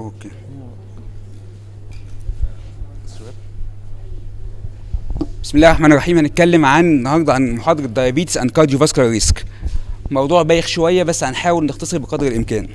اوكي بسم الله الرحمن الرحيم هنتكلم عن النهارده عن محاضره دايابيتس اند كارديوفاسكولار ريسك موضوع بايخ شويه بس هنحاول نختصر بقدر الامكان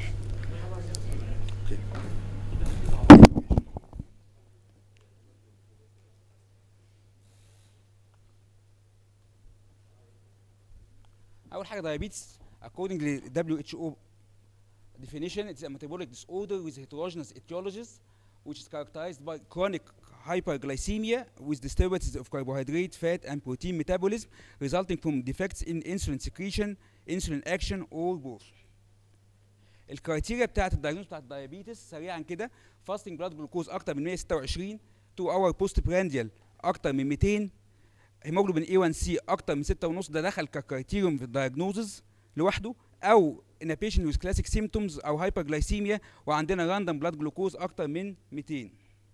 اول حاجه diabetes according to WHO definition it's a metabolic disorder with heterogeneous etiologies which is characterized by chronic hyperglycemia with disturbances of carbohydrate, fat, and protein metabolism resulting from defects in insulin secretion, insulin action, or both. الكرايتيريا بتاعت الدايجنوز بتاعت الدايابيتس سريعا كده فاستنج بلاد جلوكوز اكتر من 126 2 اور بوست برانديال اكتر من 200 هيموجلوبين اي 1 سي اكتر من 6.5 ده دخل ككرايتيريوم في الدايجنوزز لوحده او in a patient with classic symptoms او hyperglycemia وعندنا راندوم بلاد جلوكوز اكتر من 200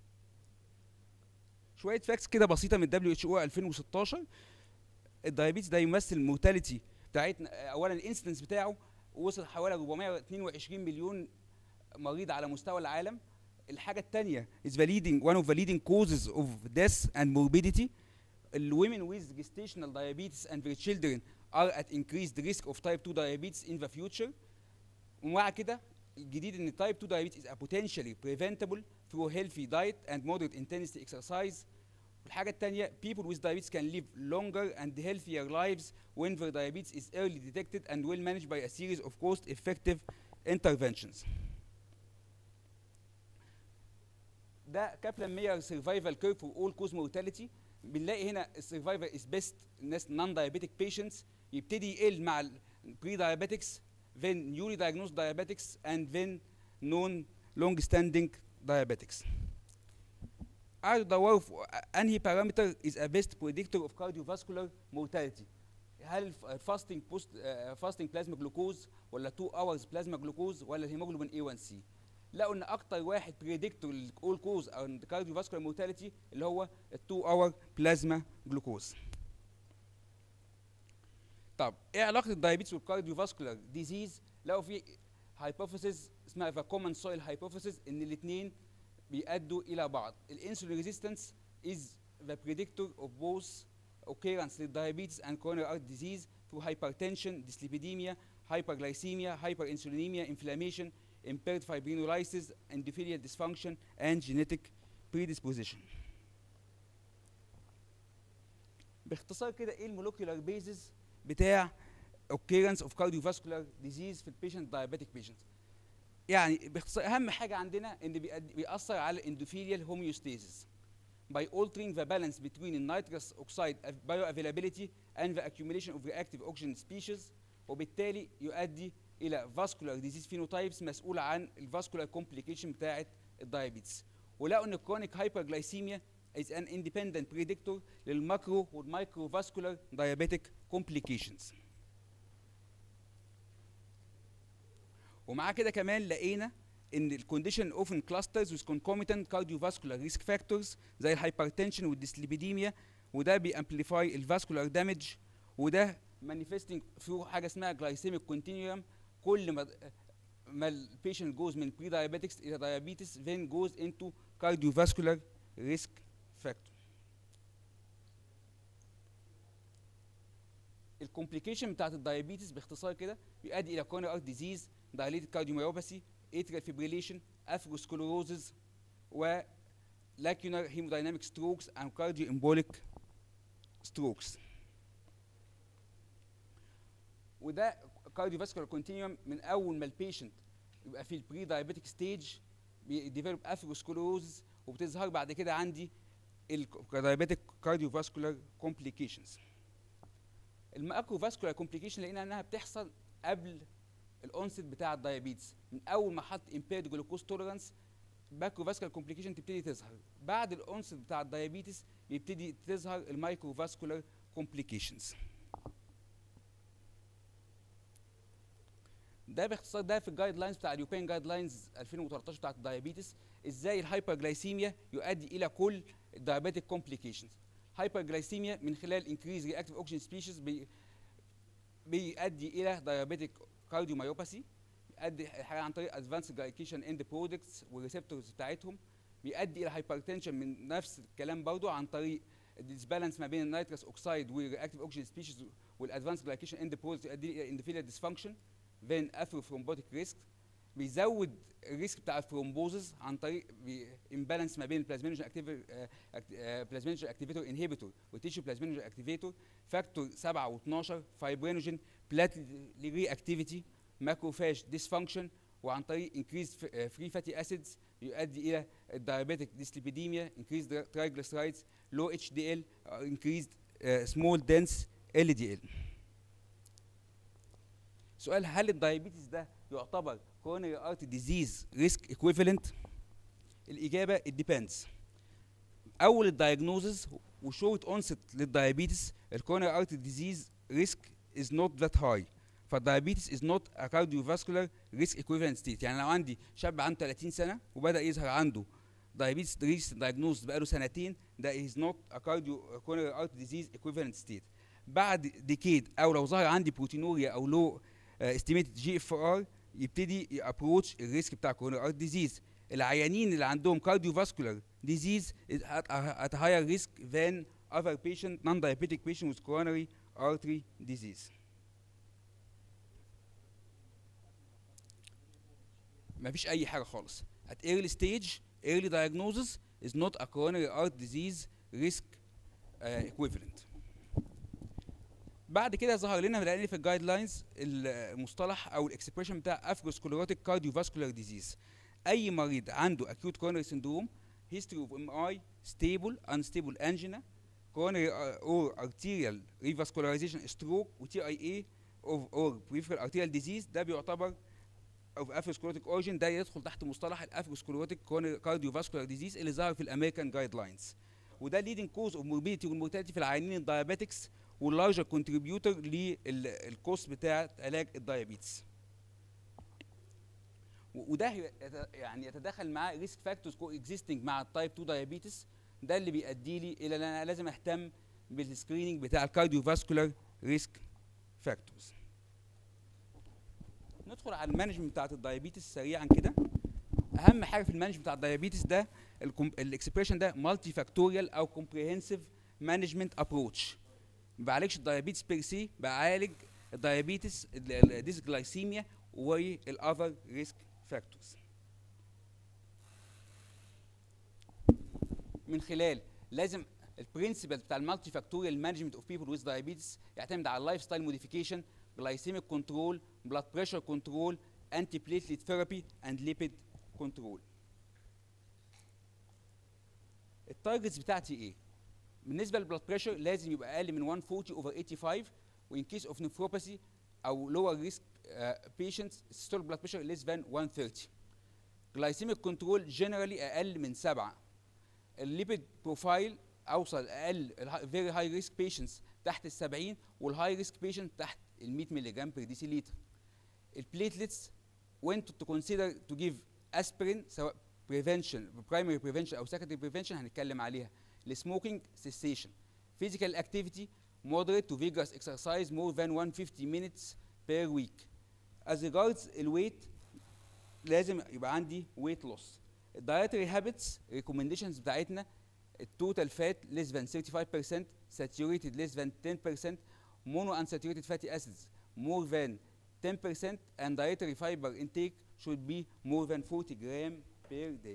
شويه فاكتس كده بسيطه من دبليو اتش او 2016 الدايابيتس ده يمثل المورتاليتي بتاعتنا اولا الانسيدنس بتاعه وصل حوالي 422 مليون مريض على مستوى العالم الحاجه الثانيه is the leading one of the leading causes of death and morbidity ال women with gestational diabetes and their children are at increased risk of type 2 diabetes in the future ومع كده الجديد ان type 2 diabetes is a potentially preventable through healthy diet and moderate intensity exercise الحاجة التانية people with diabetes can live longer and healthier lives when their diabetes is early detected and well managed by a series of cost effective interventions. ده كابلان مير سرفايفل كيرف فور اول كوز مورتاليتي بنلاقي هنا السرفايفل از بيست الناس نون دايابيتك بيشنتس يبتدي يقل مع البري دايابيتكس then newly diagnosed diabetics and then known long standing diabetics. قعدوا يدوروا في انهي بارامتر is a best predictor of cardiovascular mortality. هل الفاستنج بوست فاستنج بلازما جلوكوز ولا 2 hours بلازما جلوكوز ولا الهيموجلوبين اي 1 سي لقوا ان اكتر واحد بريدكتور للاول كوز او الكارديوفاسكولار مورتاليتي اللي هو ال 2 اور بلازما جلوكوز طب ايه علاقه الدايابيتس والكارديوفاسكولار ديزيز لقوا في هايبوثيسز اسمها ذا كومن سويل هايبوثيسز ان الاثنين بيأدوا الى بعض الانسولين ريزيستنس is the predictor of both occurrence للdiabetes and coronary heart disease through hypertension, dyslipidemia, hyperglycemia, hyperinsulinemia, inflammation, impaired fibrinolysis, endothelial dysfunction, and genetic predisposition. باختصار كده ايه المولكيولار بيزز بتاع occurrence of cardiovascular disease في البيشنت diabetic patients يعني باختصار اهم حاجه عندنا ان بيأدي- بيأثر على الاندوثيليال homeostasis by altering the balance between the nitrous oxide av- bioavailability and the accumulation of reactive oxygen species وبالتالي يؤدي الى vascular disease phenotypes مسؤوله عن الفاسكولار complication بتاعه الدايابيتس ولقوا ان chronic hyperglycemia is an independent predictor للماكرو والمايكرو فاسكولار diabetic complications ومع كده كمان لقينا ان الكونديشن اوفن كلاسترز with concomitant cardiovascular risk factors زي الهايبرتنشن والديسليبيديميا وده بيامبليفاي الفاسكولار دامج وده مانيفستنج ثرو حاجه اسمها جلايسيميك كونتينيوم كل ما ما البيشنت جوز من بري diabetics الى diabetes then goes into cardiovascular risk factor الكومبليكيشن بتاعت الدايابيتس باختصار كده بيؤدي الى coronary heart disease dilated cardiomyopathy atrial fibrillation atherosclerosis و lacunar hemodynamic strokes and cardioembolic strokes وده cardiovascular continuum من اول ما البيشنت يبقى في البري دايابيتك ستيج بيديفلوب اثيروسكلوروز وبتظهر بعد كده عندي الدايابيتك كارديوفاسكولار كومبليكيشنز الماكرو فاسكولار كومبليكيشن لقينا انها بتحصل قبل الاونست بتاع الدايابيتس من اول ما حط امبيرد جلوكوز توليرانس ماكرو فاسكولار كومبليكيشن تبتدي تظهر بعد الاونست بتاع الدايابيتس بيبتدي تظهر المايكرو فاسكولار كومبليكيشنز ده باختصار ده في الجايد لاينز بتاع اليوروبيان جايد لاينز 2013 بتاعت الدايابيتس ازاي الهايبرجلايسيميا يؤدي الى كل الدايابيتك كومبليكيشنز هايبرجلايسيميا من خلال انكريز رياكتيف اوكسجين سبيشيز بي بيؤدي الى دايابيتك كارديوميوباثي بيؤدي حاجه عن طريق ادفانس جلايكيشن اند برودكتس والريسبتورز بتاعتهم بيؤدي الى هايبرتنشن من نفس الكلام برضو عن طريق الديسبالانس ما بين النيترس اوكسايد والرياكتيف اوكسجين سبيشيز والادفانس جلايكيشن اند برودكتس يؤدي الى اندوثيليال ديسفانكشن فين اثروثرومبوتيك ريسك بيزود الريسك بتاع الثرومبوزز عن طريق امبالانس ما بين البلازمينوجين بلازمينوجين اكتيفيتور انهبيتور والتيشو بلازمينوجين اكتيفيتور فاكتور 7 و12 فايبرينوجين بلاتلي ري اكتيفيتي ماكروفاج ديسفانكشن وعن طريق انكريز فري فاتي اسيدز يؤدي الى الدايابيتك ديسليبيديميا انكريز ترايجليسرايدز لو اتش دي ال انكريز سمول دنس ال دي ال سؤال هل الدايابيتس ده يعتبر coronary artery disease risk equivalent الاجابه it depends اول الدايجنوزز وشورت اونست للدايابيتس الكورونري ارتري ديزيز ريسك از نوت ذات هاي فالدايابيتس از نوت ا كارديوفاسكولار ريسك ايكويفالنت ستيت يعني لو عندي شاب عنده 30 سنه وبدا يظهر عنده دايابيتس ريس دايجنوز بقاله سنتين ده از نوت ا كارديو كورونري ارتري ديزيز ايكويفالنت ستيت بعد ديكيد او لو ظهر عندي بروتينوريا او لو استيميتد جي اف ار يبتدي يابروتش الريسك بتاع كورونري ارت ديزيز العيانين اللي عندهم كارديوفاسكولار ديزيز at higher risk than other patient non-diabetic patient with coronary artery disease مفيش اي حاجه خالص at early stage early diagnosis is not a coronary heart disease risk uh, equivalent بعد كده ظهر لنا لان في الجايد لاينز المصطلح او الاكسبريشن بتاع اثروسكليروتيك كارديوفاسكولار ديزيز اي مريض عنده acute coronary syndrome history of MI stable unstable angina coronary or arterial revascularization stroke و TIA of or peripheral arterial disease ده بيعتبر of atherosclerotic origin ده يدخل تحت مصطلح الاثروسكليروتيك كارديوفاسكولار ديزيز اللي ظهر في الامريكان جايد لاينز وده leading cause of morbidity والمورتاليتي في العيانين الدايابيتكس واللارجر كونتريبيوتور للكوست بتاع علاج الدايابيتس وده يعني يتداخل مع ريسك فاكتورز كو اكزيستنج مع التايب 2 دايابيتس ده اللي بيؤدي لي الى ان انا لازم اهتم بالسكريننج بتاع الكارديوفاسكولار ريسك فاكتورز ندخل على المانجمنت بتاعت الدايابيتس سريعا كده اهم حاجه في المانجمنت بتاع الدايابيتس ده الاكسبريشن ده مالتي فاكتوريال او كومبريهنسيف مانجمنت ابروتش ما بعالجش الدايابيتس بير سي بعالج الدايابيتس الديسجلايسيميا والاذر ريسك فاكتورز من خلال لازم البرنسبل بتاع المالتي فاكتوريال مانجمنت اوف بيبل ويز دايابيتس يعتمد على اللايف ستايل موديفيكيشن glycemic كنترول بلاد بريشر كنترول انتي بليتليت ثيرابي اند ليبيد كنترول التارجتس بتاعتي ايه بالنسبه للبلاد بريشر لازم يبقى اقل من 140 اوفر 85 وان كيس اوف نفروباثي او لور ريسك بيشنتس ستول بلاد بريشر ليس ذان 130 جلايسيميك كنترول جنرالي اقل من 7 الليبيد بروفايل اوصل اقل فيري هاي ريسك بيشنتس تحت ال 70 والهاي ريسك بيشنت تحت ال 100 مللي جرام بير ديسيليتر البليتلتس when to consider to give aspirin سواء prevention primary prevention او secondary prevention هنتكلم عليها السموكينج cessation physical activity moderate to vigorous exercise more than 150 minutes per week as regards الويت لازم يبقى عندي weight loss الدايتري هابتس recommendations بتاعتنا التوتال فات less than 35% saturated less than 10% mono unsaturated fatty acids more than 10% and dietary fiber intake should be more than 40 gram per day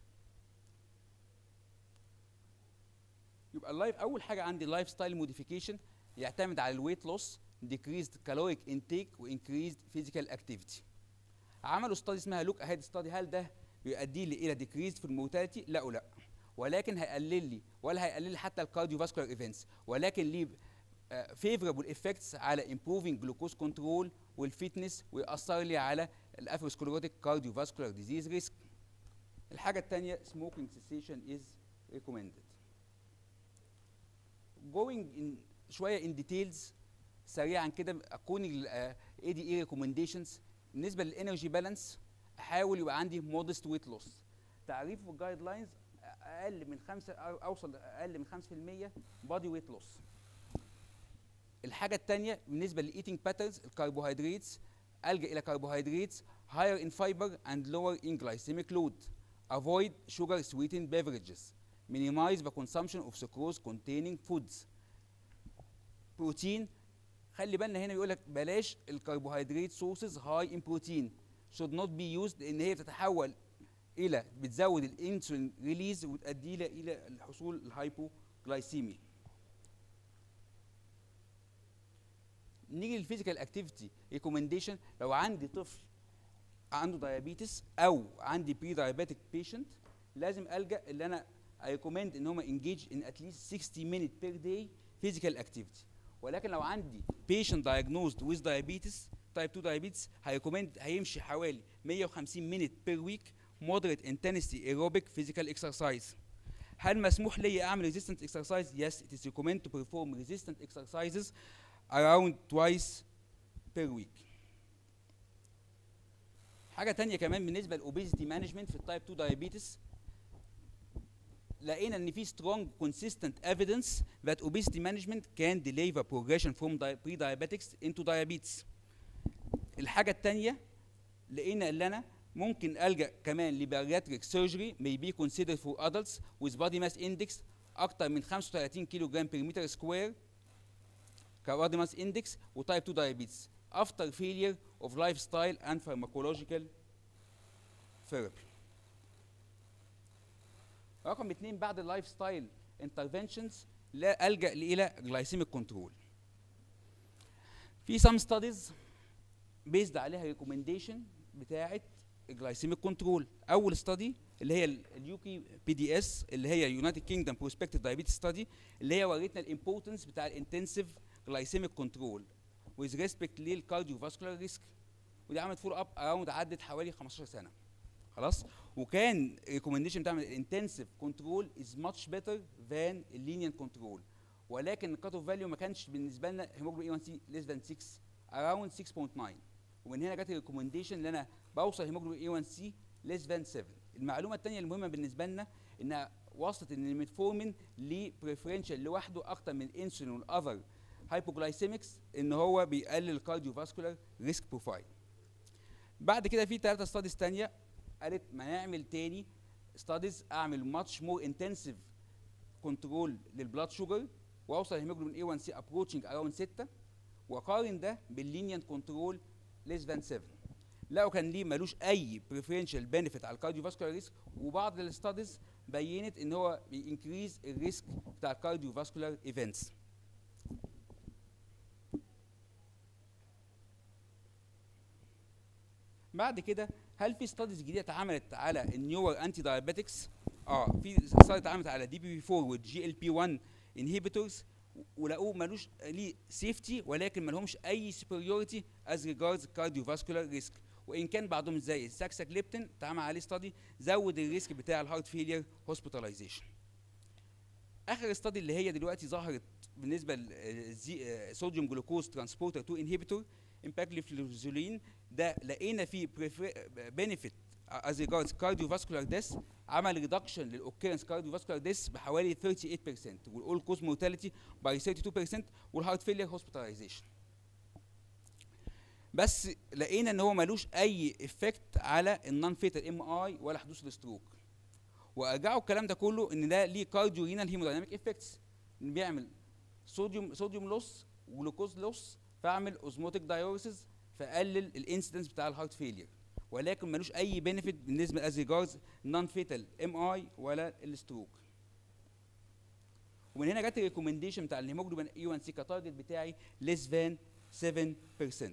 يبقى اللايف اول حاجه عندي لايف ستايل موديفيكيشن يعتمد على الويت لوس decreased caloric intake وانكريزد physical activity عملوا استادي اسمها لوك اهيد ستادي هل ده بيؤدي لي الى decreased في المورتاليتي لا ولا ولكن هيقلل لي ولا هيقلل لي حتى الكارديوفاسكولار ايفنتس ولكن ليه فيفربل افكتس على improving جلوكوز كنترول والفيتنس ويأثر لي على الاثيروسكليروتيك كارديوفاسكولار ديزيز ريسك الحاجه الثانيه smoking cessation is recommended going in شويه in details سريعا كده اكون الاي دي اي ريكومنديشنز بالنسبه للانرجي بالانس احاول يبقى عندي مودست ويت لوس تعريف في الجايد لاينز اقل من خمسة اوصل اقل من 5% بادي ويت لوس الحاجه الثانيه بالنسبه للايتنج باترنز الكربوهيدراتس الجا الى carbohydrates higher in fiber and lower in glycemic load avoid sugar sweetened beverages minimize the consumption of sucrose containing foods بروتين خلي بالنا هنا بيقول لك بلاش الكربوهيدرات سورسز هاي ان بروتين should not be used لان هي بتتحول الى بتزود الانسولين ريليز وتؤدي الى الى الحصول الهايبوغلايسيميا نيجي للفيزيكال اكتيفيتي ريكومنديشن لو عندي طفل عنده دايابيتس او عندي بري دايابيتك بيشنت لازم الجا اللي انا ريكومند ان هم انجيج ان اتليست 60 مينيت بير داي فيزيكال اكتيفيتي ولكن لو عندي patient diagnosed with diabetes type 2 diabetes هيكومند هيمشي حوالي 150 مينيت بير ويك moderate intensity aerobic physical exercise هل مسموح لي اعمل resistant exercise yes it is recommended to perform resistant exercises around twice per week حاجه تانية كمان بالنسبه للاوبيزيتي مانجمنت في التايب 2 diabetes لقينا ان في strong consistent evidence that obesity management can delay the progression from di- pre-diabetics into diabetes. الحاجة التانية لقينا ان انا ممكن الجا كمان لبارياتريك سيرجري may be considered for adults with body mass index اكتر من 35 كيلو جرام بير متر سكوير كبادي ماس اندكس وتايب 2 diabetes after failure of lifestyle and pharmacological therapy. رقم اثنين بعد اللايف ستايل انترفنشنز لا الجا الى جلايسيميك كنترول في سام ستاديز بيزد عليها ريكومنديشن بتاعه الجلايسيميك كنترول اول ستادي اللي هي اليوكي بي دي اس اللي هي يونايتد كينجدم بروسبكتيف دايابيتس ستادي اللي هي وريتنا الامبورتنس بتاع الانتنسيف جلايسيميك كنترول with respect للكارديو فاسكولار ريسك ودي عملت فول اب اراوند عدت حوالي 15 سنه خلاص وكان ريكومنديشن بتاع الانتنسيف كنترول از ماتش بيتر ذان اللينيان كنترول ولكن الكات اوف فاليو ما كانش بالنسبه لنا هيموجلوبين اي 1 سي ليس ذان 6 اراوند 6.9 ومن هنا جت الريكومنديشن ان انا بوصل هيموجلوبين اي 1 سي ليس ذان 7 المعلومه الثانيه المهمه بالنسبه لنا انها وصلت ان الميتفورمين ليه بريفرنشال لوحده اكتر من الانسولين والاذر هايبوجلايسيمكس ان هو بيقلل الكارديو فاسكولار ريسك بروفايل بعد كده في ثلاثه ستاديز ثانيه قالت ما نعمل تاني ستاديز اعمل ماتش مور انتنسيف كنترول للبلاد شوجر واوصل الهيموجلوبين اي 1 سي ابروتشنج اراوند 6 واقارن ده باللينيان كنترول ليس ذان 7 لقوا كان ليه ملوش اي بريفرنشال بنفيت على الكارديو فاسكولار ريسك وبعض الستاديز بينت ان هو بينكريز الريسك بتاع الكارديو فاسكولار ايفنتس بعد كده هل في ستاديز جديده اتعملت على النيور انتي دايابيتكس اه في ستادي اتعملت على دي بي بي 4 والجي ال بي 1 انهبيتورز ولقوه ملوش ليه سيفتي ولكن ملهمش اي سوبريوريتي از ريجاردز كارديوفاسكولار ريسك وان كان بعضهم زي الساكساكليبتين اتعمل عليه ستادي زود الريسك بتاع الهارت فيلير هوسبيتاليزيشن اخر ستادي اللي هي دلوقتي ظهرت بالنسبه للصوديوم جلوكوز ترانسبورتر 2 انهبيتور امباكليفلوزولين ده لقينا فيه بنفيت از ريجاردز كارديوفاسكولار ديس عمل ريدكشن للاوكيرنس كارديوفاسكولار ديس بحوالي 38% والاول كوز مورتاليتي باي 32% والهارت فيلير هوسبيتاليزيشن بس لقينا ان هو ملوش اي افكت على النون فيتال ام اي ولا حدوث الستروك وارجعوا الكلام ده كله ان ده ليه كارديو رينال هيمودايناميك افكتس بيعمل صوديوم صوديوم لوس وجلوكوز لوس فاعمل اوزموتيك دايوريسيس فقلل الانسيدنس بتاع الهارت فيلير ولكن ملوش اي بنفيت بالنسبه از ريجاردز نون فيتال ام اي ولا الستروك ومن هنا جت الريكومنديشن بتاع الهيموجلوبين اي 1 سي كتارجت بتاعي ليس ذان 7%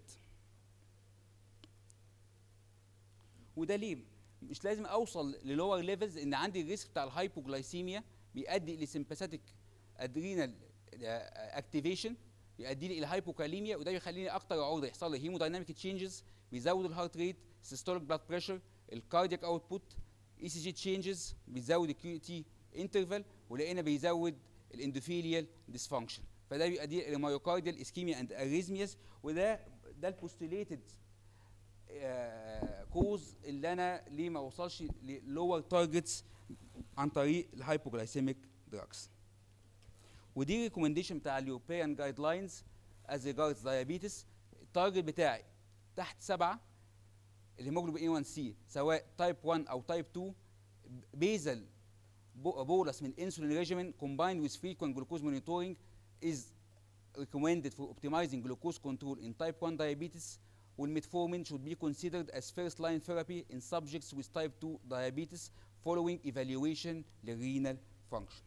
وده ليه مش لازم اوصل للور ليفلز ان عندي الريسك بتاع الهايبوجلايسيميا بيؤدي لسمباثيك ادرينال اكتيفيشن يؤدي لي الى هايبوكاليميا وده بيخليني اكتر عرضه يحصل لي هيمودايناميك تشينجز بيزود الهارت ريت سيستوليك بلاد بريشر الكاردياك اوتبوت اي سي جي تشينجز بيزود الكيو تي انترفال ولقينا بيزود الاندوثيليال ديسفانكشن فده بيؤدي الى مايوكارديال اسكيميا اند اريزمياز وده ده البوستوليتد كوز اللي انا ليه ما وصلش للور تارجتس عن طريق الهايبوجلايسيميك دراجز ودي ريكومنديشن بتاع اليوروبيان جايد لاينز از ريجاردز دايابيتس التارجت بتاعي تحت سبعة الهيموجلوبين A1C سواء تايب 1 او تايب 2 بيزل bolus من insulin regimen combined with frequent glucose monitoring is recommended for optimizing glucose control in type 1 diabetes والmetformin should be considered as first line therapy in subjects with type 2 diabetes following evaluation للrenal function.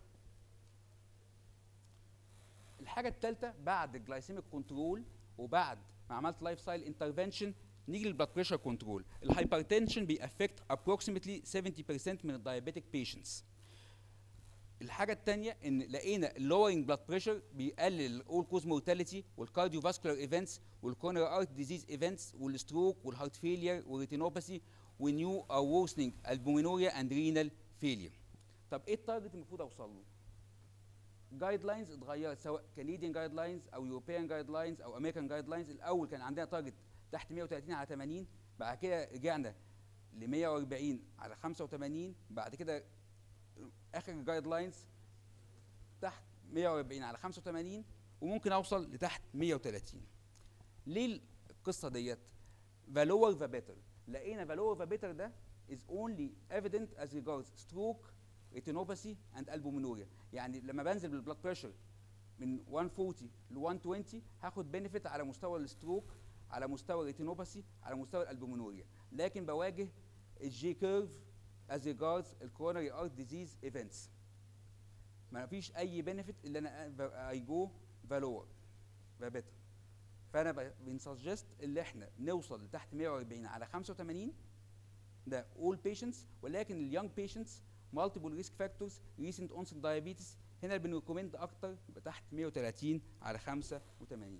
الحاجة الثالثة بعد الجلايسيميك كنترول وبعد ما عملت لايف ستايل انترفنشن نيجي للبلاد بريشر كنترول الهايبرتنشن بيأفكت approximately 70% من الدايابيتك patients الحاجة التانية ان لقينا lowering blood pressure بيقلل all cause mortality والكارديو فاسكولار ايفنتس والكورونري ارت ديزيز ايفنتس والستروك والهارت فيلير والريتينوباثي ونيو او worsening البومينوريا اند رينال فيلير طب ايه التارجت المفروض اوصل له؟ جايد لاينز اتغيرت سواء كنديان جايد لاينز او يوروبيان جايد لاينز او امريكان جايد لاينز الاول كان عندنا تارجت تحت 130 على 80 بعد كده رجعنا ل 140 على 85 بعد كده اخر جايد لاينز تحت 140 على 85 وممكن اوصل لتحت 130 ليه القصه ديت the lower the better لقينا the lower the better ده is only evident as regards stroke retinopathy and albuminuria يعني لما بنزل بالبلاد بريشر من 140 ل 120 هاخد بنفيت على مستوى الستروك على مستوى الريتينوباثي على مستوى الالبومينوريا لكن بواجه الجي كيرف as regards الكورونري ارت ديزيز ايفنتس ما فيش اي بنفيت الا انا اي جو فالور فبيتر فانا بنسجست اللي احنا نوصل لتحت 140 على 85 ده all patients ولكن اليونج patients multiple risk factors recent onset diabetes هنا بنريكومند اكتر يبقى تحت 130 على 85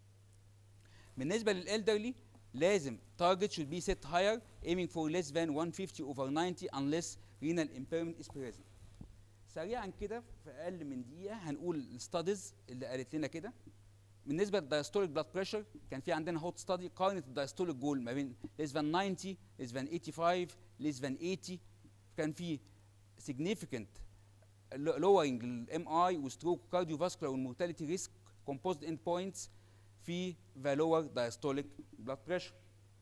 بالنسبه للالدرلي لازم target should be set higher aiming for less than 150 over 90 unless renal impairment is present سريعا كده في اقل من دقيقه هنقول الستاديز اللي قالت لنا كده بالنسبه للدايستوليك بلاد بريشر كان في عندنا هوت ستادي قارنت الدايستوليك جول ما بين less than 90 less than 85 less than 80 كان في significant lowering الام اي وستروك كارديوفاسكولار والمورتاليتي ريسك composed end points في the lower diastolic blood pressure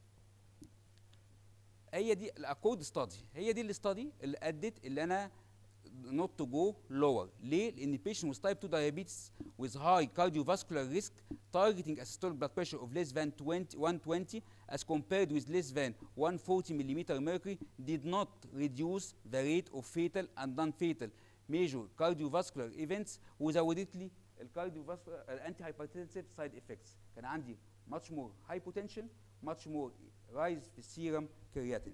هي دي الاكورد ستادي هي دي الاستادي اللي ادت اللي انا not to go lower ليه؟ لان patient with type 2 diabetes with high cardiovascular risk targeting a systolic blood pressure of less than 20, 120 as compared with less than 140 millimeter mercury did not reduce the rate of fatal and non-fatal major cardiovascular events وزودت لي الكارديوفاسكولار الانتي هايبرتنسيف سايد افكتس كان عندي much more hypotension much more rise في السيرم كرياتين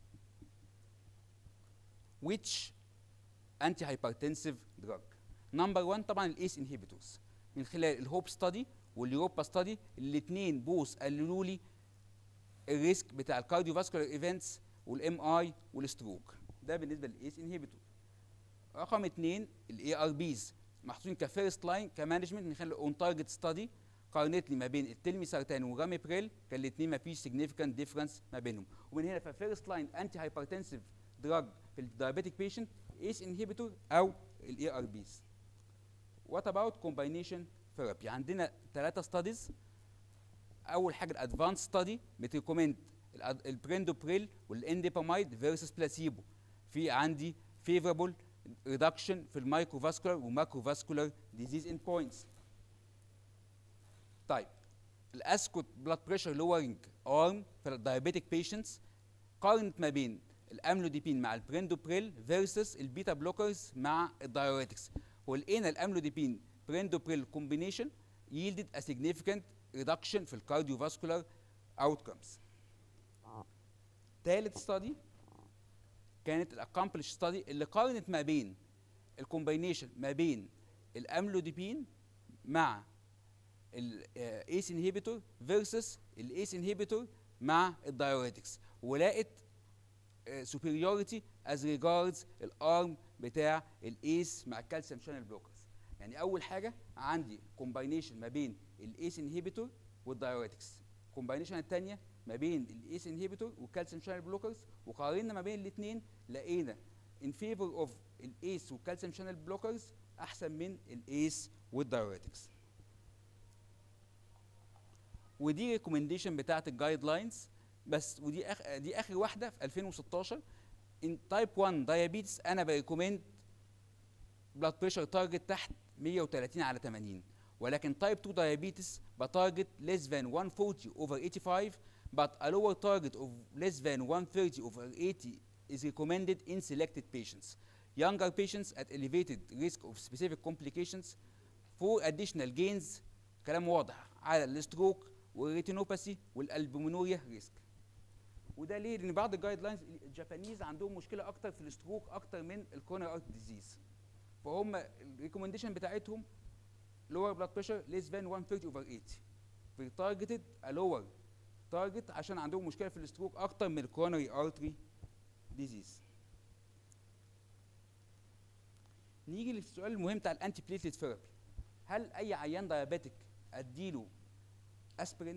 which anti hypertensive drug نمبر 1 طبعا الايس انهبيتورز من خلال الهوب ستادي واليوروبا ستادي الاثنين بوث قللوا لي الريسك بتاع الكارديوفاسكولار ايفنتس والام اي والستروك ده بالنسبه للايس انهبيتور رقم اثنين الاي ار بيز محطوطين كفيرست لاين كمانجمنت من خلال اون تارجت ستادي قارنت لي ما بين التلمي سرطان وراميبريل كان الاثنين ما فيش سيجنيفيكانت ديفرنس ما بينهم ومن هنا ففيرست لاين انتي هايبرتنسيف دراج في الدايابيتيك بيشنت ايس انهبيتور او الاي ار بيز وات اباوت كومباينيشن ثيرابي عندنا ثلاثه ستاديز اول حاجه الادفانس ستادي بتريكومند البريندوبريل والانديبامايد فيرسس بلاسيبو في عندي فيفربل ريدكشن في المايكروفاسكولار وماكروفاسكولار ديزيز اند بوينتس طيب الاسكوت بلاد بريشر لورنج ارم في الدايابيتيك بيشنتس قارنت ما بين الاملوديبين مع البريندوبريل فيرسس البيتا بلوكرز مع الدايوريتكس ولقينا الاملوديبين بريندوبريل كومبينيشن yielded a significant reduction في الكارديوفاسكولار outcomes. ثالث ستادي كانت الاكمبلش ستادي اللي قارنت ما بين الكومبينيشن ما بين الاملوديبين مع الايس انهيبيتور فيرسس الايس انهيبيتور مع الدايوريتكس ولقت superiority as regards الارم بتاع الايس مع الكالسيوم شانل بلوكرز يعني اول حاجه عندي كومباينيشن ما بين الايس انهيبيتور والدايوريتكس الكومباينيشن الثانيه ما بين الايس انهيبيتور والكالسيوم شانل بلوكرز وقارنا ما بين الاثنين لقينا ان فيفور اوف الايس والكالسيوم شانل بلوكرز احسن من الايس والدايوريتكس ودي ريكومنديشن بتاعت الجايد لاينز بس ودي اخ دي اخر واحده في 2016 ان تايب 1 دايابيتس انا بريكومند بلاد بريشر تارجت تحت 130 على 80 ولكن تايب 2 دايابيتس بتارجت less than 140 over 85 but a lower target of less than 130 over 80 is recommended in selected patients. Younger patients at elevated risk of specific complications for additional gains كلام واضح على الستروك والريتينوباثي والالبومينوريا ريسك وده ليه؟ لان بعض الجايد لاينز الجابانيز عندهم مشكله اكتر في الستروك اكتر من الكورنر ارت ديزيز فهم الريكومنديشن بتاعتهم lower blood pressure less than 130 over 80 في targeted a lower target عشان عندهم مشكله في الستروك اكتر من الكورونري ارتري ديزيز نيجي للسؤال المهم بتاع الانتي بليتلت ثيرابي هل اي عيان دايابيتك اديله اسبرين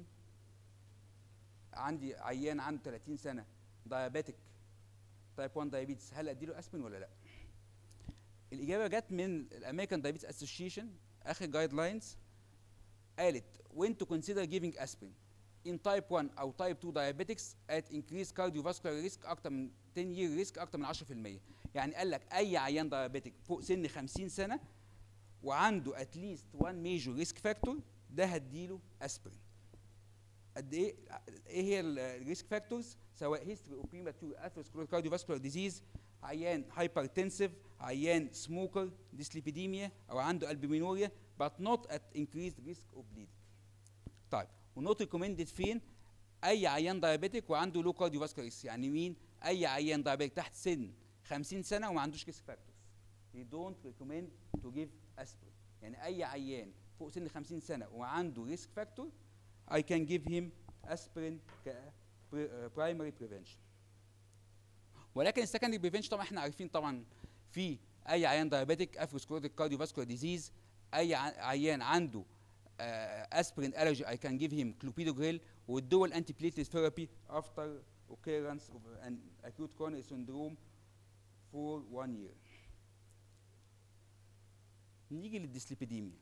عندي عيان عنده 30 سنه دايابيتك تايب 1 دايابيتس هل اديله اسبرين ولا لا الاجابه جت من الامريكان دايابيتس اسوشيشن اخر جايد لاينز قالت when to consider giving aspirin in type 1 او type 2 diabetics at increased cardiovascular risk اكتر من 10 year risk اكتر من 10% يعني قال لك اي عيان دايابيتك فوق سن 50 سنه وعنده at least one major risk factor ده هديله اسبرين قد ايه ايه هي الريسك فاكتورز سواء هيستوري اوف بريماتور اثيروسكليروتيك كارديوفاسكولار ديزيز عيان هايبرتنسيف عيان سموكر ديسليبيديميا او عنده البومينوريا but not at increased risk of bleeding طيب ونوت ريكومندد فين اي عيان دايابيتك وعنده لو كارديوفاسكولار ريسك يعني مين اي عيان دايابيتك تحت سن 50 سنه وما عندوش ريسك فاكتورز they don't recommend to give aspirin يعني اي عيان فوق سن 50 سنه وعنده ريسك فاكتور I can give him aspirin ك primary prevention ولكن السكندري بريفنشن طبعا احنا عارفين طبعا في اي عيان دايابيتك اثيروسكليروتيك كارديوفاسكولار ديزيز اي عيان عنده اسبرين الرجي اي كان جيف هيم كلوبيدوجريل والدول انتي بليتلت ثيرابي افتر occurrence of an acute coronary syndrome for one year نيجي للديسليبيديميا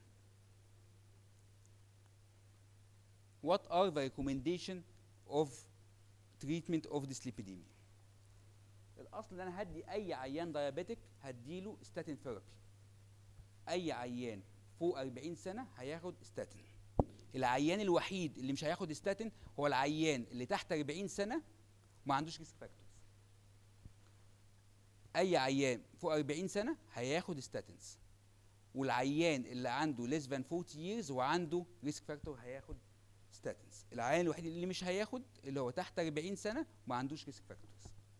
what are the recommendation of treatment of dyslipidemia الاصل ان انا هدي اي عيان دايابيتك هديله ستاتين ثيرابي اي عيان فوق 40 سنه هياخد ستاتين العيان الوحيد اللي مش هياخد ستاتين هو العيان اللي تحت 40 سنه وما عندوش ريسك فاكتورز اي عيان فوق 40 سنه هياخد ستاتينز والعيان اللي عنده less than 40 years وعنده ريسك فاكتور هياخد ستاتينز العيان الوحيد اللي مش هياخد اللي هو تحت 40 سنه وما عندوش ريسك فاكتورز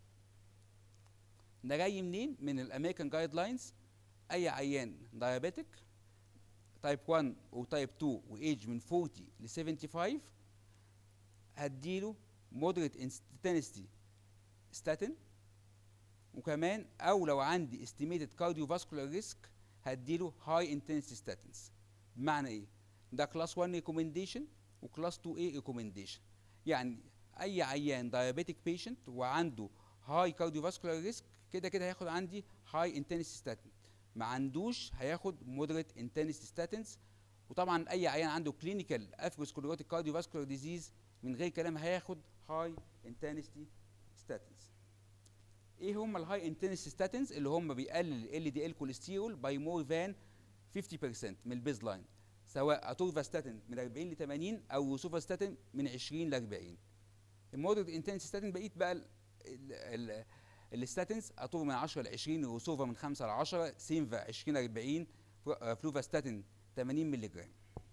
ده جاي منين من الامريكان جايد لاينز اي عيان دايابيتك تايب 1 وتايب 2 وايج من 40 ل 75 هديله مودريت انتنستي ستاتين وكمان او لو عندي استيميتد كارديوفاسكولار ريسك هديله هاي انتنسيتي ستاتينز بمعنى ايه ده كلاس 1 ريكومنديشن وكلاس 2 اي ريكومنديشن يعني اي عيان دايابيتك بيشنت وعنده هاي كارديوفاسكولار ريسك كده كده هياخد عندي هاي انتنسيتي ستاتين ما عندوش هياخد مودريت انتنسيتي ستاتينز وطبعا اي عيان عنده كلينيكال اثيروسكليروتيك كارديوفاسكولار ديزيز من غير كلام هياخد هاي انتنسيتي ستاتينز ايه هم الهاي انتنسيتي ستاتينز اللي هم بيقلل ال دي ال كوليسترول باي مور ذان 50% من البيز لاين سواء اتورفاستاتين من 40 ل 80 او روسوفاستاتين من 20 ل 40 المودريت انتنسيتي ستاتين بقيت بقى ال ال الستاتينز اتور من 10 ل 20 روسوفا من 5 ل 10 سينفا 20 ل 40 فلوفاستاتين 80 مللي جرام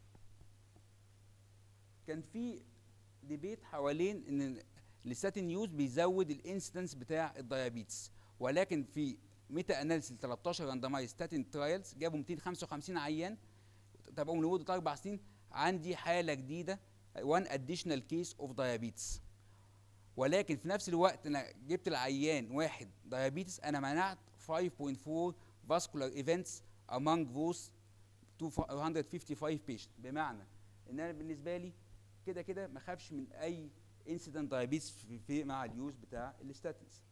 كان في ديبيت حوالين ان الستاتين يوز بيزود الانسيدنس بتاع الديابيتس ولكن في ميتا اناليسيس 13 راندمايز ستاتين ترايلز جابوا 255 عيان تابعوهم لمده اربع سنين عندي حاله جديده 1 اديشنال كيس اوف دايابيتس ولكن في نفس الوقت انا جبت العيان واحد دايابيتس انا منعت 5.4 vascular events among those 255 patient بمعنى ان انا بالنسبه لي كده كده ما خافش من اي انسيدنت دايابيتس في, في مع اليوز بتاع الستاتينز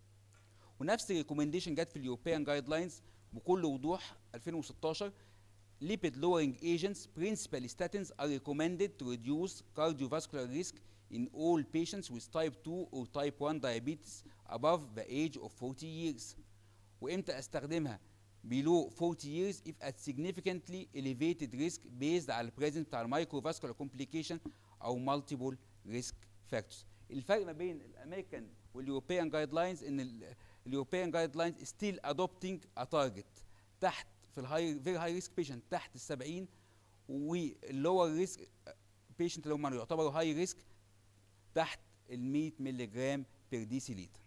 ونفس الريكومنديشن جت في اليوروبيان جايد لاينز بكل وضوح 2016 lipid lowering agents, principally statins, are recommended to reduce cardiovascular risk in all patients with type 2 or type 1 diabetes above the age of 40 years. وامتى استخدمها below 40 years if at significantly elevated risk based على presence بتاع المايكروفاسكولار complication او multiple risk factors. الفرق ما بين الامريكان واليوروبيان جايد لاينز ان اليوروبيان جايد لاينز still adopting a target تحت في الهاي فيري هاي ريسك بيشنت تحت ال 70 واللور ريسك بيشنت اللي هم يعتبروا هاي ريسك تحت ال 100 مللي جرام بير ديسيليتر.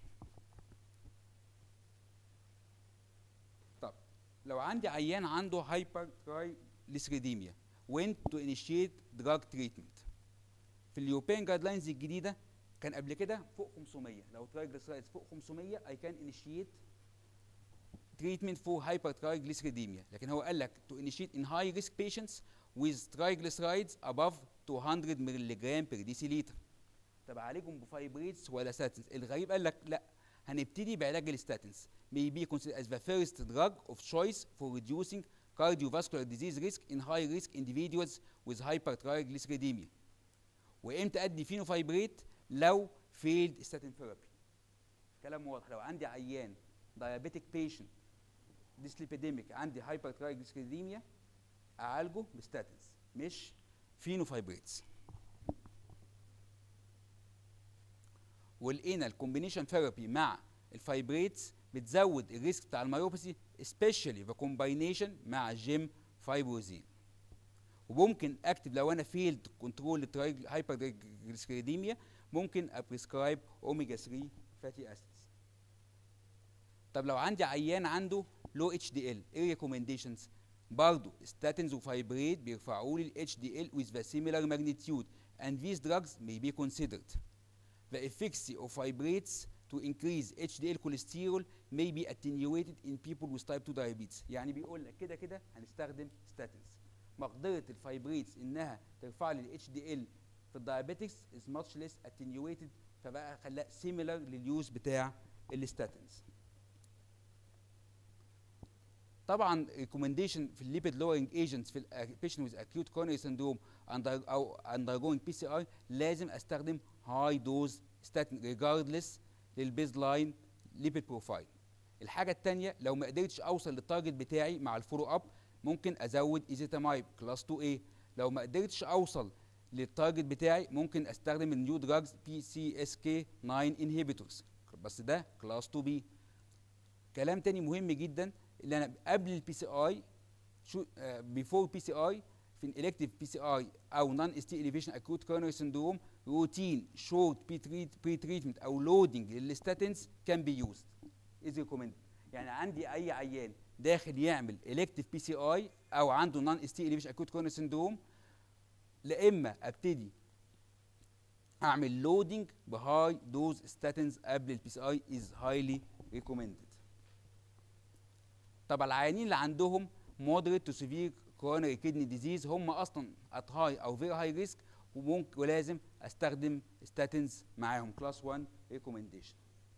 طب لو عندي عيان عنده هايبر ترايليسيريديميا وين تو انيشيت دراج تريتمنت في اليوروبيان جايد لاينز الجديده كان قبل كده فوق 500 لو ترايجليسرايدز فوق 500 اي كان انيشيت treatment for hypertriglyceridemia لكن هو قال لك to initiate in high risk patients with triglycerides above 200 ملغ per deciliter طب اعالجهم بفايبريتس ولا ستاتنز الغريب قال لك لا هنبتدي بعلاج الستاتنز may be considered as the first drug of choice for reducing cardiovascular disease risk in high risk individuals with hypertriglyceridemia وامتى ادي فينوفايبريت لو failed statin therapy كلام واضح لو عندي عيان diabetic patient dyslipidemic عندي hypertriglyceridemia اعالجه بستاتنز مش فينوفايبريتس ولقينا الكومبينيشن ثيرابي مع الفايبريتس بتزود الريسك بتاع المايوباثي especially the combination مع الجيم فايبروزين وممكن اكتب لو انا فيلد كنترول هايبرجليسيريديميا ممكن ابريسكرايب اوميجا 3 فاتي اسيدز طب لو عندي عيان عنده لو اتش دي ال ايه ريكومنديشنز برضه ستاتنز وفايبريت بيرفعوا لي الاتش دي ال with the similar magnitude and these drugs may be considered the efficacy of fibrates to increase HDL cholesterol may be attenuated in people with type 2 diabetes يعني بيقول لك كده كده هنستخدم statins مقدرة الفايبريتس انها ترفع لي الاتش دي ال في الدايابيتكس is much less attenuated فبقى خلاها similar لليوز بتاع الستاتنز طبعا recommendation في الليبيد lowering agents في ال patient with acute coronary syndrome under او undergoing PCI لازم استخدم high dose statin regardless للبيز لاين ليبيد بروفايل الحاجه الثانيه لو ما قدرتش اوصل للتارجت بتاعي مع الفولو اب ممكن ازود ايزيتامايب كلاس 2 a لو ما قدرتش اوصل للتارجت بتاعي ممكن استخدم النيو دراجز بي سي اس كي 9 انهبيتورز بس ده كلاس 2 بي كلام تاني مهم جدا اللي انا قبل البي سي اي شو بيفور بي سي اي في الالكتيف بي سي اي او نون اس تي اليفيشن اكوت كورنري سندروم روتين شورت بري تريتمنت او لودنج للستاتنز كان بي يوزد از ريكومندد يعني عندي اي عيان داخل يعمل الكتيف بي سي اي او عنده نون اس تي اليفيشن اكوت كورنري سندروم لا اما ابتدي اعمل لودنج بهاي دوز ستاتنز قبل البي سي اي از هايلي ريكومندد طب العيانين اللي عندهم moderate to severe coronary kidney disease هم اصلا at high او very high risk وممكن ولازم استخدم ستاتنز معاهم كلاس 1 ريكومنديشن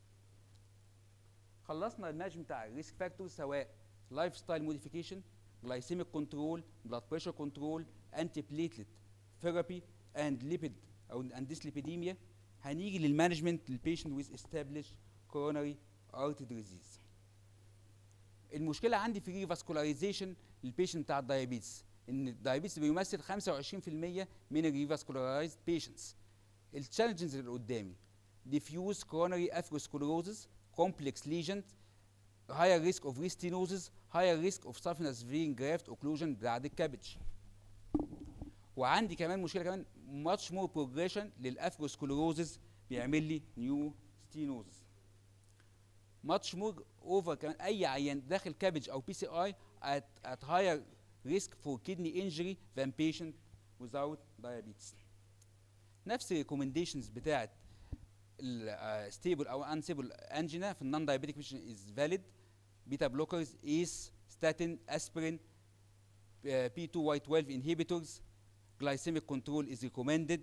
خلصنا المانجمنت بتاع الريسك فاكتور سواء لايف ستايل موديفيكيشن glycemic كنترول بلاد بريشر كنترول انتي بليتلت ثيرابي اند ليبيد او اند ديسليبيديميا هنيجي للمانجمنت للبيشنت ويز استابليش كورونري ارتري ديزيز المشكله عندي في ريفاسكولاريزيشن للبيشنت بتاع الدايابيتس ان الدايابيتس بيمثل 25% من الريفاسكولارايزد بيشنتس التشالنجز اللي قدامي diffuse coronary atherosclerosis complex lesions higher risk of restenosis higher risk of saphenous vein graft occlusion بعد الكابج وعندي كمان مشكله كمان much more progression للاثروسكلروزز بيعمل لي نيو ستينوزز much more over كمان اي عيان داخل كابج او بي سي اي at, at higher risk for kidney injury than patient without diabetes نفس الريكومنديشنز بتاعت الستيبل او انستيبل انجينا في النون دايابيتيك بيشن از فاليد بيتا بلوكرز ايس ستاتين اسبرين بي 2 واي 12 انهبيتورز glycemic control is recommended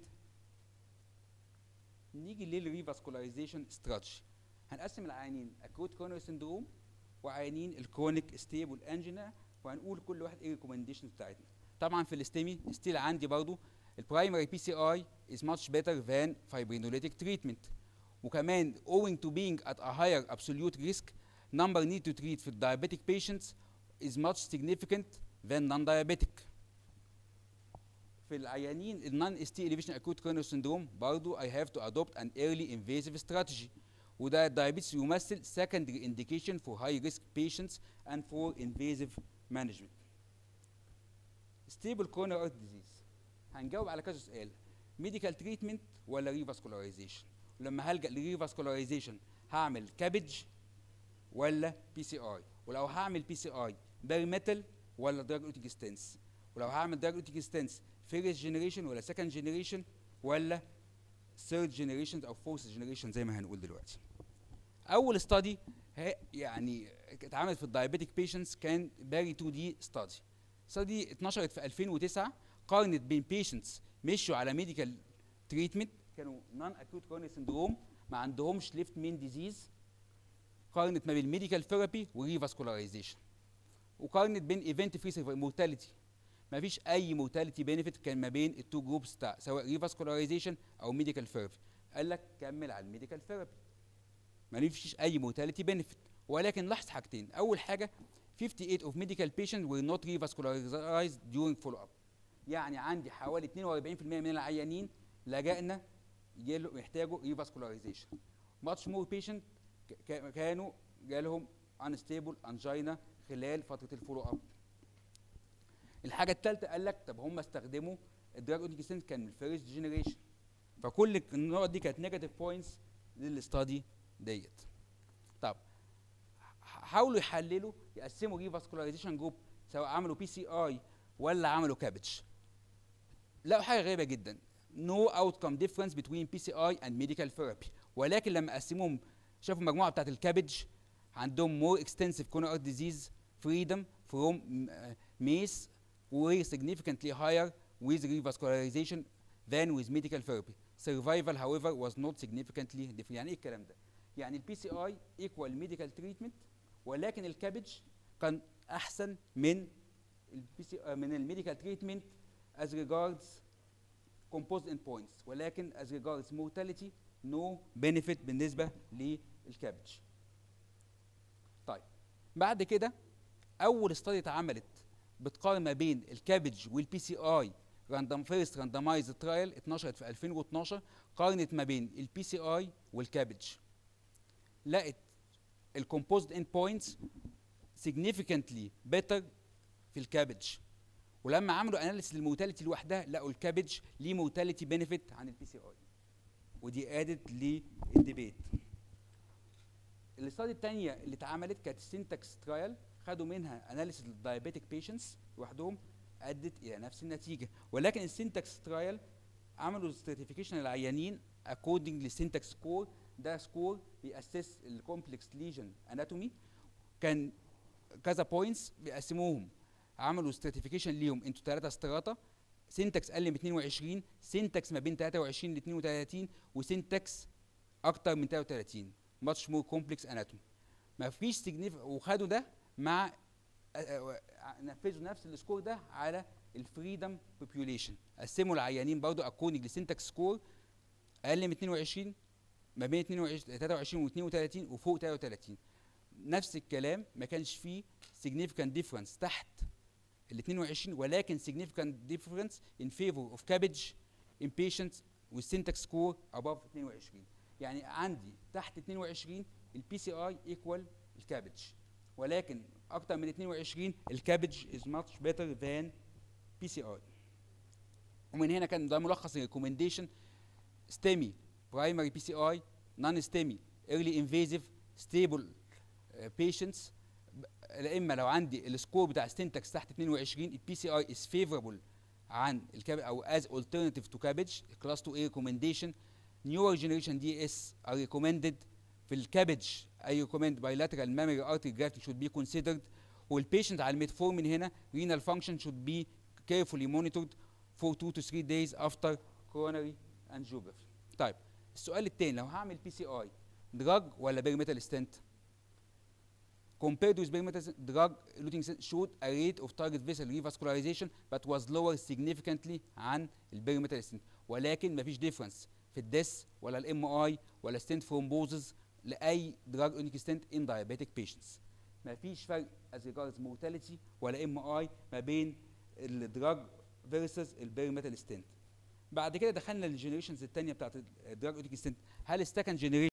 نيجي للريفاسكولايزيشن استراتيجي هنقسم العيانين اكوت كورونري سندروم وعيانين الكرونيك ستيبل انجينا وهنقول كل واحد ايه الريكومنديشن بتاعتنا طبعا في الاستيمي ستيل عندي برضو البرايمري بي سي اي is much better than fibrinolytic treatment وكمان owing to being at a higher absolute risk number need to treat في diabetic patients is much significant than non-diabetic في العيانين النون اس تي elevation acute coronary syndrome برضو I have to adopt an early invasive strategy وده الدايابيتس يمثل secondary indication for high risk patients and for invasive management stable coronary artery disease هنجاوب على كذا سؤال medical treatment ولا revascularization ولما هلجأ لريفاسكولارايزيشن هعمل كابج ولا بي سي اي ولو هعمل بي سي اي باري ميتال ولا دراج اوتيك ستنس ولو هعمل دراج اوتيك ستنس فيرست جنريشن ولا سكند جنريشن ولا ثيرد جنريشن او فورث جنريشن زي ما هنقول دلوقتي اول استادي يعني اتعملت في الدايابيتيك بيشنتس كان باري 2 دي ستادي ستادي اتنشرت في 2009 قارنت بين بيشنتس مشوا على ميديكال تريتمنت كانوا نون اكيوت كوروني سندروم ما عندهمش ليفت مين ديزيز قارنت ما بين ميديكال ثيرابي وريفاسكولارايزيشن وقارنت بين ايفنت فري سيرفر مورتاليتي ما فيش اي مورتاليتي بينفيت كان ما بين التو جروبس بتاع سواء ريفاسكولارايزيشن او ميديكال ثيرابي قال لك كمل على الميديكال ثيرابي ما فيش اي مورتاليتي بينفيت ولكن لاحظ حاجتين اول حاجه 58 of medical patients were not revascularized during follow up يعني عندي حوالي 42% من العيانين لجأنا جاله محتاجوا ريفاسكولارايزيشن ماتش مور بيشنت كانوا جالهم انستيبل انجينا خلال فتره الفولو اب الحاجه الثالثه قال لك طب هم استخدموا الدراج اوديكسين كان من الفيرست جنريشن فكل النقط دي كانت نيجاتيف بوينتس للاستادي ديت طب حاولوا يحللوا يقسموا ريفاسكولارايزيشن جروب سواء عملوا بي سي اي ولا عملوا كابج لقوا حاجه غريبه جدا no outcome difference between PCI and medical therapy ولكن لما قسموهم شافوا المجموعه بتاعت الكابج عندهم more extensive coronary disease freedom from MACE were significantly higher with revascularization than with medical therapy. Survival however was not significantly different. يعني ايه الكلام ده؟ يعني البي سي اي ايكوال ميديكال تريتمنت ولكن الكابج كان احسن من البي سي من الميديكال تريتمنت as regards composed endpoints ولكن as regards mortality no benefit بالنسبة للكابج طيب بعد كده أول استادي اتعملت بتقارن ما بين الكابج والبي سي اي راندم فيرست راندمايز ترايل اتنشرت في 2012 قارنت ما بين البي سي اي والكابج لقت الكومبوزد اند بوينتس significantly better في الكابج ولما عملوا اناليسيس للمورتاليتي لوحدها لقوا الكابج ليه مورتاليتي بينيفيت عن البي سي اي ودي ادت للديبيت الاستادي الثانيه اللي اتعملت كانت السنتكس ترايل خدوا منها اناليسيس للدايابيتيك بيشنتس لوحدهم ادت الى نفس النتيجه ولكن السنتكس ترايل عملوا ستراتيفيكيشن للعيانين اكوردنج للسنتكس سكور ده سكور بيأسس الكومبلكس ليجن اناتومي كان كذا بوينتس بيقسموهم عملوا ستراتيفيكيشن ليهم انتوا ثلاثه ستراتا سنتكس اقل من 22 سنتكس ما بين 23 ل 32 وسنتكس اكتر من 33 ماتش مور كومبلكس اناتومي ما فيش سيجنيف وخدوا ده مع نفذوا نفس السكور ده على الفريدم بوبيوليشن قسموا العيانين برضه اكوردنج لسنتكس سكور اقل من 22 ما بين 22 23 و 32 وفوق 33 نفس الكلام ما كانش فيه significant difference تحت ال 22 ولكن significant difference in favor of cabbage in patients with syntax score above 22 يعني عندي تحت 22 البي سي اي ايكوال الكابج ولكن اكتر من 22 الكابج is much better than بي سي اي ومن هنا كان ده ملخص الريكومنديشن ستيمي برايمري بي سي اي نون ستيمي ايرلي انفيزيف ستيبل بيشنتس لا اما لو عندي السكور بتاع ستنتكس تحت 22 البي سي اي از فيفوربل عن الكاب او از alternative تو كابج كلاس 2 اي ريكومنديشن newer generation DS are recommended في الكابج I recommend bilateral mammary artery graft should be considered والبيشنت على الميتفورمين هنا renal function should be carefully monitored for 2 to 3 days after coronary angiography. طيب السؤال الثاني لو هعمل بي سي اي دراج ولا بير ميتال ستنت؟ compared with perimeter drug eluting stent showed a rate of target vessel revascularization but was lower significantly عن البيريمتر stent ولكن مفيش difference في الدس ولا الام اي ولا stent thrombosis لاي drug eluting stent in diabetic patients مفيش فرق as regards mortality ولا ام اي ما بين الدراج فيرسز البيريمتال ستنت بعد كده دخلنا للجنريشنز الثانيه بتاعت الدراج اوديك ستنت هل السكند جنريشن